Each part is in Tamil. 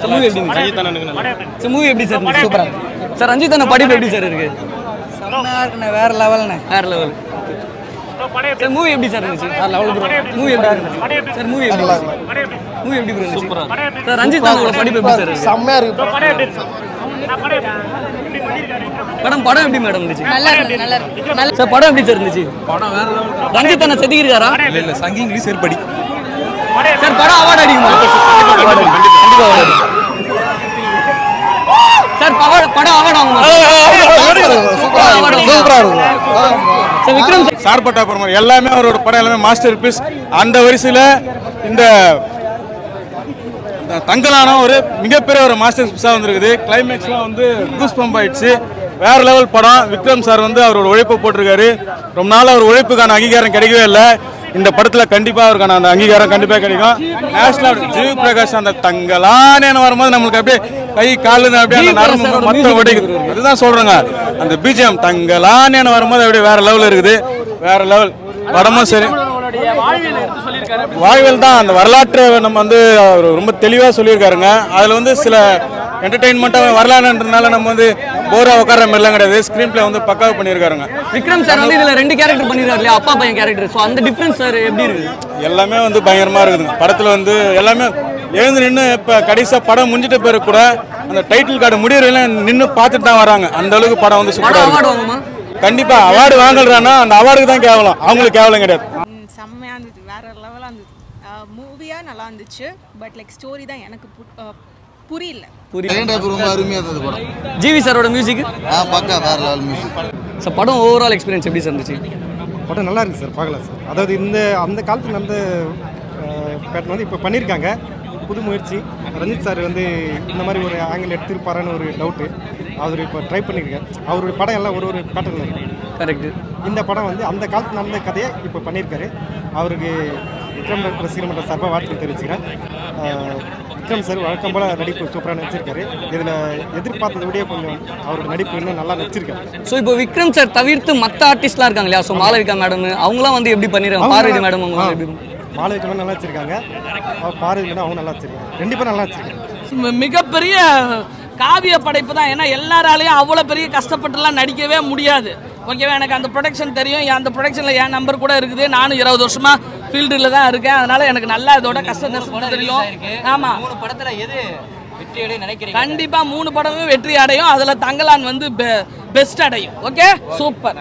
சார் மூவி எப்படி இருந்துச்சு சார் மூவி எப்படி சார் இருந்துச்சு சூப்பரா சார் ரஞ்சித் அண்ணா படிப்பு எப்படி சார் இருக்கு செம்மையா இருக்குண்ணே வேற லெவல்ண்ணே வேற லெவல் சார் மூவி எப்படி சார் இருந்துச்சு வேற லெவல் ப்ரோ மூவி எப்படி இருந்துச்சு சார் மூவி எப்படி மூவி எப்படி ப்ரோ சூப்பரா சார் ரஞ்சித் அண்ணாவோட படிப்பு எப்படி சார் இருக்கு செம்மையா இருக்கு மேடம் படம் எப்படி மேடம் இருந்துச்சு நல்லா இருக்கு நல்லா இருக்கு நல்லா சார் படம் எப்படி சார் இருந்துச்சு படம் வேற ரஞ்சித் அண்ணா செதுக்கிருக்காரா இல்ல இல்ல சங்கி இங்கிலீஷ் ஏற்படி சார் படம் அவார்டு அடிக்குமா கண்டிப்பா award அடிக்கும். சார் படம் படம் அவார்டு ஆகுமா சூப்பரா இருக்கும் சூப்பரா இருக்கும் சார் விக்ரம் சார் சார்பட்டா படம் எல்லாமே அவரோட படம் எல்லாமே மாஸ்டர் பீஸ் அந்த வரிசையில் இந்த இந்த தங்கலானம் ஒரு மிகப்பெரிய ஒரு மாஸ்டர் பீஸாக வந்திருக்குது கிளைமேக்ஸ்லாம் வந்து கூஸ் பம்ப் ஆயிடுச்சு வேற லெவல் படம் விக்ரம் சார் வந்து அவரோட உழைப்பு போட்டிருக்காரு ரொம்ப நாள் அவர் உழைப்புக்கான அங்கீகாரம் கிடைக்கவே இல்லை இந்த படத்தில் கண்டிப்பாக அவருக்கான அந்த அங்கீகாரம் கண்டிப்பாக கிடைக்கும் நேஷனல் ஜீவ் பிரகாஷ் அந்த தங்கலானேன்னு வரும்போது நம்மளுக்கு அப்படியே கை காலுன்னு அப்படியே அந்த ஜீவ் பிரகாஷ் நரம்பு சாரோட மொத்தம் music ஒடிக்குது அதுதான் சொல்றேங்க அந்த பிஜிஎம் தங்கலான்னு வரும்போது அப்படியே வேற லெவல் இருக்குது வேற லெவல் படமும் சரி வாழ்வியல் தான் அந்த வரலாற்றை நம்ம வந்து அவர் ரொம்ப தெளிவாக சொல்லியிருக்காருங்க அதில் வந்து சில என்டர்டெயின்மெண்ட்டாக வரலாறுன்றதுனால நம்ம வந்து போரா உட்கார மாதிரிலாம் கிடையாது ஸ்க்ரீன் பிளே வந்து பக்காவாக பண்ணியிருக்காருங்க விக்ரம் சார் வந்து இதுல ரெண்டு கேரக்டர் பண்ணிருக்காரு இல்லையா அப்பா பையன் கேரக்டர் ஸோ அந்த டிஃபரன்ஸ் சார் எப்படி இருக்கு எல்லாமே வந்து பயங்கரமாக இருக்குதுங்க படத்தில் வந்து எல்லாமே எழுந்து நின்று இப்போ கடைசியாக படம் முடிஞ்சிட்ட பிறகு கூட அந்த டைட்டில் கார்டு முடியறதுல நின்று பார்த்துட்டு தான் வராங்க அந்த அளவுக்கு படம் வந்து படம் சூப்பராக அவார்டு இருக்கு வாங்குமா கண்டிப்பா அவார்டு வாங்கலறானா அந்த அவார்டுக்கு தான் கேவலம் அவங்களுக்கு கேவலம் கிடையாது ம், செம்மையா இருந்தது வேற லெவலாக இருந்தது மூவியாக நல்லா இருந்துச்சு பட் லைக் ஸ்டோரி தான் எனக்கு பு- அஹ், புரியல புரியல செகண்ட் ஹாஃப் ரொம்ப அருமையா இருந்தது படம் ஜிவி சாரோட மியூசிக் ஆ பக்கா வேற லெவல் மியூசிக் சார் படம் ஓவரால் எக்ஸ்பீரியன்ஸ் எப்படி சார் இருந்துச்சு படம் நல்லா இருக்கு சார் பார்க்கலாம் சார் அதாவது இந்த அந்த காலத்தில் நடந்த பேட்டர்ன் வந்து இப்போ பண்ணியிருக்காங்க புது முயற்சி ரஞ்சித் சார் வந்து இந்த மாதிரி ஒரு ஆங்கிள் எடுத்திருப்பாரான்னு ஒரு டவுட்டு அவர் இப்போ ட்ரை பண்ணியிருக்காரு அவருடைய படம் எல்லாம் ஒரு ஒரு பேட்டர்னில் இருக்கு கரெக்ட் இந்த படம் வந்து அந்த காலத்தில் நடந்த கதையை இப்போ பண்ணியிருக்காரு அவருக்கு விக்ரம் ரசிகர் மன்ற சார்பாக வாழ்த்து தெரிவிச்சுக்கிறேன் ஆஹ் விக்ரம் சார் வழக்கம் போல் நடிப்பு சூப்பராக நடிச்சிருக்காரு இதில் எதிர்பார்த்ததை விட கொஞ்சம் அவரோட நடிப்பு இன்னும் நல்லா நடிச்சிருக்காரு ஸோ இப்போ விக்ரம் சார் தவிர்த்து மற்ற ஆர்டிஸ்ட்லாம் இருக்காங்க இல்லையா ஸோ மாளவிகா மேடம் அவங்களாம் வந்து எப்படி பண்ணிருக்காங்க பார்வதி மேடம் அவங்க வந்து எப்படி மாலவிக்கெல்லாம் நல்லா வச்சிருக்காங்க அவர் பார்வதி மேடம் அவங்க நல்லா வச்சிருக்காங்க ரெண்டு பேரும் நல்லா வச்சிருக்காங்க மி- மிகப்பெரிய காவிய படைப்பு தான் ஏன்னா எல்லாராலையும் அவ்வளோ பெரிய கஷ்டப்பட்டுலாம் நடிக்கவே முடியாது ஓகேவா எனக்கு அந்த ப்ரொடக்ஷன் தெரியும் என் அந்த ப்ரொடக்ஷனில் என் நம்பர் கூட இருக்குது நானும் இருபது வருஷமா ஃபீல்டில் தான் இருக்கேன் அதனால எனக்கு நல்லா இதோட கஷ்டம் நஷ்டம் தெரியும் ஆமாம் மூணு படத்துல எது வெற்றி அடைய நினைக்கிறீங்க கண்டிப்பா மூணு படமும் வெற்றி அடையும் அதுல தங்கலான் வந்து பெஸ்ட் அடையும் ஓகே சூப்பர்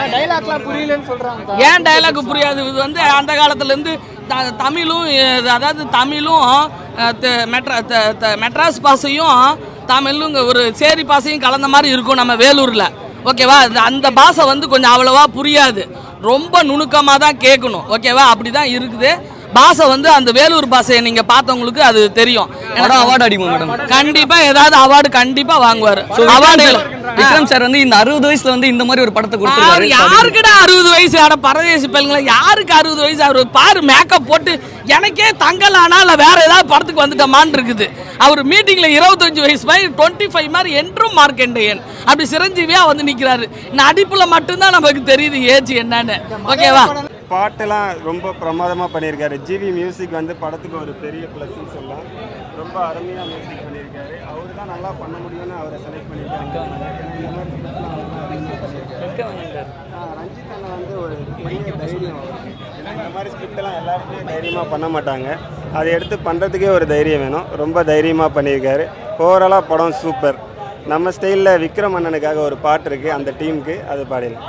ஏன் டயலாக் புரியாது இது வந்து அந்த காலத்துல இருந்து த- தமிழும் அஹ், அதாவது தமிழும் அஹ், த- மெட்ரா த- த- மெட்ராஸ் பாசையும் தமிழும் இங்க ஒரு சேரி பாசையும் கலந்த மாதிரி இருக்கும் நம்ம வேலூர்ல ஓகேவா அந்த- அந்த பாஷை வந்து கொஞ்சம் அவ்வளவா புரியாது ரொம்ப நுணுக்கமாக தான் கேட்கணும் ஓகேவா அப்படி தான் இருக்குது பாஷை வந்து அந்த வேலூர் பாஷையை நீங்க பார்த்தவங்களுக்கு அது தெரியும் படம் அவார்டு அடிக்குமா மேடம் கண்டிப்பா ஏதாவது அவார்டு கண்டிப்பா வாங்குவாரு அவார்டு விக்ரம் சார் வந்து இந்த அறுபது வயசுல வந்து இந்த மாதிரி ஒரு படத்தை கொடுத்துருக்காரு யாருக்குடா அறுபது வயசு ஆட பரதேசி பையங்களா யாருக்கு அறுபது வயசு அவர் பாரு மேக்கப் போட்டு எனக்கே தங்கலானா இல்ல வேற ஏதாவது படத்துக்கு வந்துட்டமான்னு இருக்குது அவர் மீட்டிங்ல இருபத்தஞ்சு வயசு பையன் டுவெண்ட்டி ஃபைவ் மாதிரி என்றும் மார்க்கெண்டையன் அப்படி சிரஞ்சீவியா வந்து நிக்கிறாரு நடிப்புல மட்டும்தான் நமக்கு தெரியுது ஏஜ் என்னன்னு ஓகேவா பாட்டெல்லாம் ரொம்ப பிரமாதமாக பண்ணியிருக்காரு ஜிவி மியூசிக் வந்து படத்துக்கு ஒரு பெரிய ப்ளஸ்ன்னு சொல்லலாம் ரொம்ப அருமையாக மியூசிக் பண்ணியிருக்காரு அவர் தான் நல்லா பண்ண முடியும்னு அவரை செலக்ட் பண்ணியிருக்காங்க இந்த மாதிரி script எல்லாம் நல்லா பண்ணியிருக்காரு. ஆ, ரஞ்சித் அண்ணா வந்து ஒரு பெரிய தைரியம் அவர். ஏன்னா இந்த மாதிரி ஸ்கிரிப்டெல்லாம் எல்லாருமே தைரியமாக பண்ண மாட்டாங்க அதை எடுத்து பண்ணுறதுக்கே ஒரு தைரியம் வேணும் ரொம்ப தைரியமாக பண்ணியிருக்காரு ஓவராலாக படம் சூப்பர் நம்ம ஸ்டைலில் விக்ரம் அண்ணனுக்காக ஒரு பாட்டு இருக்குது அந்த டீமுக்கு அது பாடிடலாம்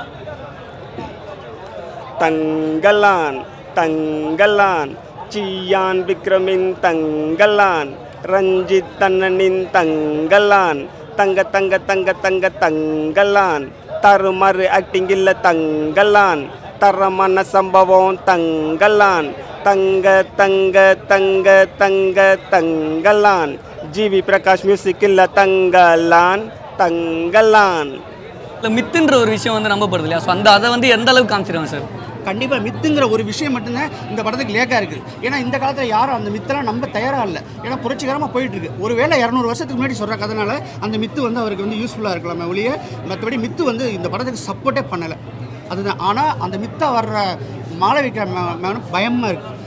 தங்கலான் தங்கலான் சியான் விக்ரமின் தங்கலான் ரஞ்சித் அண்ணனின் தங்கலான் தங்க தங்க தங்க தங்க தங்கலான் தருமறு ஆக்டிங் இல்ல தங்கலான் தரமான சம்பவம் தங்கலான் தங்க தங்க தங்க தங்க தங்கலான் ஜிவி பிரகாஷ் மியூசிக் இல்ல தங்கலான் தங்கலான் இல்ல மித்துன்ற ஒரு விஷயம் வந்து நம்பப்படுது இல்லையா ஸோ அந்த அதை வந்து எந்த அளவுக்கு காமிச்சிருவாங்க சார் கண்டிப்பாக மித்துங்கிற ஒரு விஷயம் மட்டும்தான் இந்த படத்துக்கு லேக்காக இருக்குது ஏன்னா இந்த காலத்தில் யாரும் அந்த மித்தெல்லாம் நம்ப தயாராக இல்லை ஏன்னா புரட்சிகரமாக போயிட்டு இருக்கு ஒருவேளை இரநூறு வருஷத்துக்கு முன்னாடி சொல்கிற கதனால அந்த மித்து வந்து அவருக்கு வந்து யூஸ்ஃபுல்லாக இருக்கலாமே ஒழிய மற்றபடி மித்து வந்து இந்த படத்துக்கு சப்போர்ட்டே பண்ணலை அதுதான் ஆனால் அந்த மித்தா வர்ற மாளவிகா மேம் பயமாக இருக்குது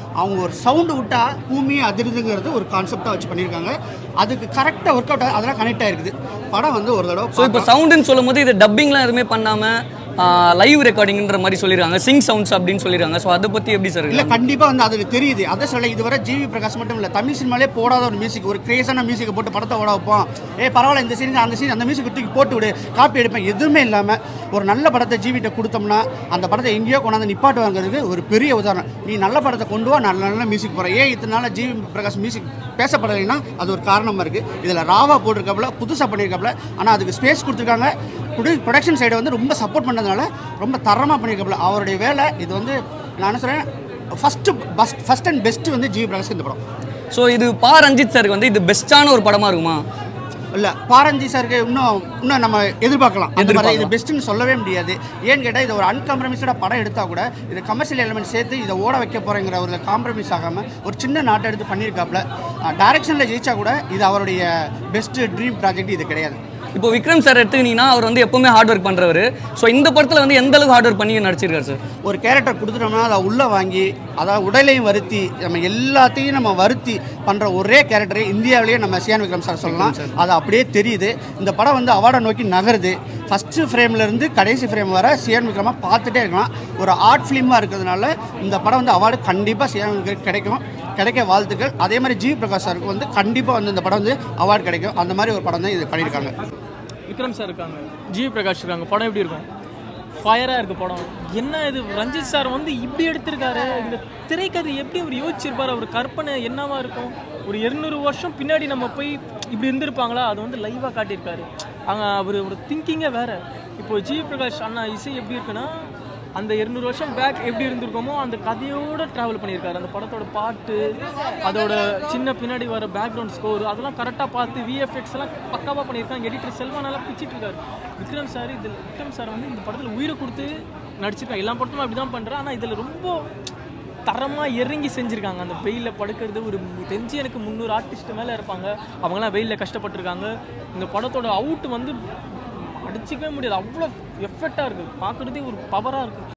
அவங்க ஒரு சவுண்டு விட்டா பூமியே அதிருதுங்கிறது ஒரு கான்செப்டாக வச்சு பண்ணியிருக்காங்க அதுக்கு கரெக்டாக ஒர்க் அவுட் அதெல்லாம் கனெக்ட் ஆயிருக்குது படம் வந்து ஒரு தடவை ஸோ இப்போ சவுண்டுன்னு சொல்லும் போது இது டப்பிங்லாம் எதுவுமே பண்ணாமல் லைவ் ரெக்கார்டிங்ன்ற மாதிரி சொல்லியிருக்காங்க சிங் சவுண்ட்ஸ் அப்படின்னு சொல்லியிருக்காங்க ஸோ அதை பற்றி எப்படி சார் இல்ல கண்டிப்பா வந்து அதுக்கு தெரியுது அதை சொல்ல இதுவரை ஜிவி பிரகாஷ் மட்டும் இல்ல தமிழ் சினிமாலே போடாத ஒரு மியூசிக் ஒரு கிரேஸான மியூசிக்கை போட்டு படத்தை ஓட வைப்போம் ஏ பரவாயில்ல இந்த சீன் அந்த சீன் அந்த மியூசிக் தூக்கி போட்டு விடு காப்பி எடுப்பேன் எதுவுமே இல்லாம ஒரு நல்ல படத்தை ஜிவிட்ட கொடுத்தோம்னா அந்த படத்தை எங்கேயோ கொண்டாந்து நிப்பாட்டு வாங்குறதுக்கு ஒரு பெரிய உதாரணம் நீ நல்ல படத்தை கொண்டு வா நல்ல நல்ல மியூசிக் போற ஏன் இத்தனை நாள் ஜிவி பிரகாஷ் மியூசிக் பேசப்படலைன்னா அது ஒரு காரணமா இருக்கு இதுல ராவா போட்டிருக்காப்புல புதுசா பண்ணியிருக்காப்புல ஆனா அதுக்கு ஸ்பேஸ் கொடுத்துருக்காங்க ப்ரொடக்ஷன் சைடை வந்து ரொம்ப சப்போர்ட் பண்ணதுனால ரொம்ப தரமாக பண்ணியிருக்காப்புல அவருடைய வேலை இது வந்து நான் என்ன சொல்கிறேன் first first first and best வந்து ஜிவி பிரகாஷ் இந்த படம் ஸோ இது பா ரஞ்சித் சாருக்கு வந்து இது பெஸ்ட்டான ஒரு படமாக இருக்குமா இல்லை பாரஞ்சி சாருக்கு இன்னும் இன்னும் நம்ம எதிர்பார்க்கலாம் அந்த மாதிரி இது எதிர்பார்க்கலாம். பெஸ்ட்டுன்னு சொல்லவே முடியாது ஏன்னு கேட்டால் இது ஒரு அன்காம்ப்ரமைஸ்டாக படம் எடுத்தால் கூட இது கமர்ஷியல் எலிமெண்ட் சேர்த்து இதை ஓட வைக்க போகிறேங்கிற ஒரு காம்ப்ரமைஸ் ஆகாமல் ஒரு சின்ன நாட்டை எடுத்து பண்ணியிருக்காப்புல டைரக்ஷனில் ஜெயிச்சா கூட இது அவருடைய பெஸ்ட்டு ட்ரீம் ப்ராஜெக்ட் இது கிடையாது இப்போ விக்ரம் சார் எடுத்துக்கிட்டீங்கன்னா அவர் வந்து எப்பவுமே ஹார்ட் ஒர்க் பண்ணுறவர் ஸோ இந்த படத்தில் வந்து எந்த அளவுக்கு ஹார்ட் ஒர்க் பண்ணி நடிச்சிருக்காரு சார் ஒரு கேரக்டர் கொடுத்துட்டோம்னா அதை உள்ளே வாங்கி அதாவது உடலையும் வருத்தி நம்ம எல்லாத்தையும் நம்ம வருத்தி பண்ணுற ஒரே கேரக்டரே இந்தியாவிலேயே நம்ம சியான் விக்ரம் சார் சொல்லலாம் அது அப்படியே தெரியுது இந்த படம் வந்து அவார்டை நோக்கி நகருது ஃபஸ்ட்டு ஃப்ரேம்லேருந்து கடைசி ஃப்ரேம் வர சியான் விக்ரமாக பார்த்துட்டே இருக்கலாம் ஒரு ஆர்ட் ஃபிலிமாக இருக்கிறதுனால இந்த படம் வந்து அவார்டு கண்டிப்பாக சியான் விக்ரம் கிடைக்கும் கிடைக்க வாழ்த்துக்கள் அதே மாதிரி ஜி பிரகாஷ் சாருக்கு வந்து கண்டிப்பாக வந்து இந்த படம் வந்து அவார்டு கிடைக்கும் அந்த மாதிரி ஒரு படம் தான் இது பண்ணியிருக்காங்க விக்ரம் சார் இருக்காங்க ஜி பிரகாஷ் இருக்காங்க படம் எப்படி இருக்கும் ஃபயராக இருக்கு படம் என்ன இது ரஞ்சித் சார் வந்து இப்படி எடுத்திருக்காரு இந்த திரைக்கதை எப்படி அவர் யோசிச்சிருப்பார் அவர் கற்பனை என்னவா இருக்கும் ஒரு இருநூறு வருஷம் பின்னாடி நம்ம போய் இப்படி இருந்திருப்பாங்களா அது வந்து லைவாக காட்டியிருக்காரு அங்கே அவர் ஒரு திங்கிங்கே வேற இப்போ ஜி பிரகாஷ் அண்ணா இசை எப்படி இருக்குன்னா அந்த இருநூறு வருஷம் பேக் எப்படி இருந்திருக்கோமோ அந்த கதையோட ட்ராவல் பண்ணியிருக்காரு அந்த படத்தோட பாட்டு அதோட சின்ன பின்னாடி வர பேக்ரவுண்ட் ஸ்கோர் அதெல்லாம் கரெக்டாக பார்த்து விஎஃப்எக்ஸ் எல்லாம் பக்காவாக பண்ணியிருக்காங்க எடிட்டர் செல்வானெல்லாம் பிச்சிட்டு இருக்காரு விக்ரம் சார் இதில் விக்ரம் சார் வந்து இந்த படத்தில் உயிரை கொடுத்து நடிச்சிருக்காங்க எல்லா படத்தும் அப்படி தான் பண்ணுறேன் ஆனால் இதில் ரொம்ப தரமாக இறங்கி செஞ்சுருக்காங்க அந்த வெயிலில் படுக்கிறது ஒரு தெரிஞ்சு எனக்கு முந்நூறு ஆர்டிஸ்ட் மேலே இருப்பாங்க அவங்களாம் வெயிலில் கஷ்டப்பட்டிருக்காங்க இந்த படத்தோட அவுட் வந்து அடிச்சிக்கவே முடியாது அவ்வளோ எஃபெக்டாக இருக்குது பார்க்குறதே ஒரு பவராக இருக்குது